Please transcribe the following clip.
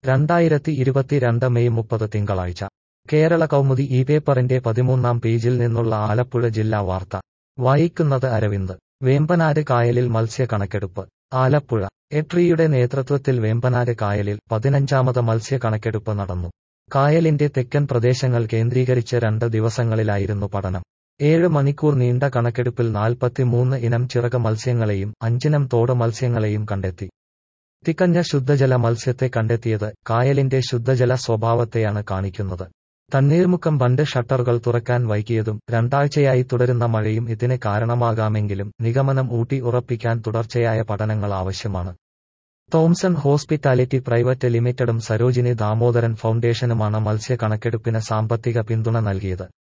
രണ്ടായിരത്തി ഇരുപത്തിരണ്ട് മെയ് മുപ്പത് തിങ്കളാഴ്ച കേരള കൗമുദി ഈ പേപ്പറിന്റെ പതിമൂന്നാം പേജിൽ നിന്നുള്ള ആലപ്പുഴ ജില്ലാ വാർത്ത വായിക്കുന്നത് അരവിന്ദ് വേമ്പനാട് കായലിൽ മത്സ്യ കണക്കെടുപ്പ് ആലപ്പുഴ എട്രിയുടെ നേതൃത്വത്തിൽ വേമ്പനാട് കായലിൽ പതിനഞ്ചാമത് മത്സ്യ കണക്കെടുപ്പ് നടന്നു കായലിന്റെ തെക്കൻ പ്രദേശങ്ങൾ കേന്ദ്രീകരിച്ച് രണ്ട് ദിവസങ്ങളിലായിരുന്നു പഠനം ഏഴ് മണിക്കൂർ നീണ്ട കണക്കെടുപ്പിൽ നാൽപ്പത്തിമൂന്ന് ഇനം ചിറക മത്സ്യങ്ങളെയും അഞ്ചിനം തോട് മത്സ്യങ്ങളെയും കണ്ടെത്തി തികഞ്ഞ ശുദ്ധജല മത്സ്യത്തെ കണ്ടെത്തിയത് കായലിന്റെ ശുദ്ധജല സ്വഭാവത്തെയാണ് കാണിക്കുന്നത് തണ്ണീർമുക്കം ബണ്ട് ഷട്ടറുകൾ തുറക്കാൻ വൈകിയതും രണ്ടാഴ്ചയായി തുടരുന്ന മഴയും ഇതിന് കാരണമാകാമെങ്കിലും നിഗമനം ഊട്ടി ഉറപ്പിക്കാൻ തുടർച്ചയായ പഠനങ്ങൾ ആവശ്യമാണ് തോംസൺ ഹോസ്പിറ്റാലിറ്റി പ്രൈവറ്റ് ലിമിറ്റഡും സരോജിനി ദാമോദരൻ ഫൗണ്ടേഷനുമാണ് മത്സ്യ കണക്കെടുപ്പിന് സാമ്പത്തിക പിന്തുണ നൽകിയത്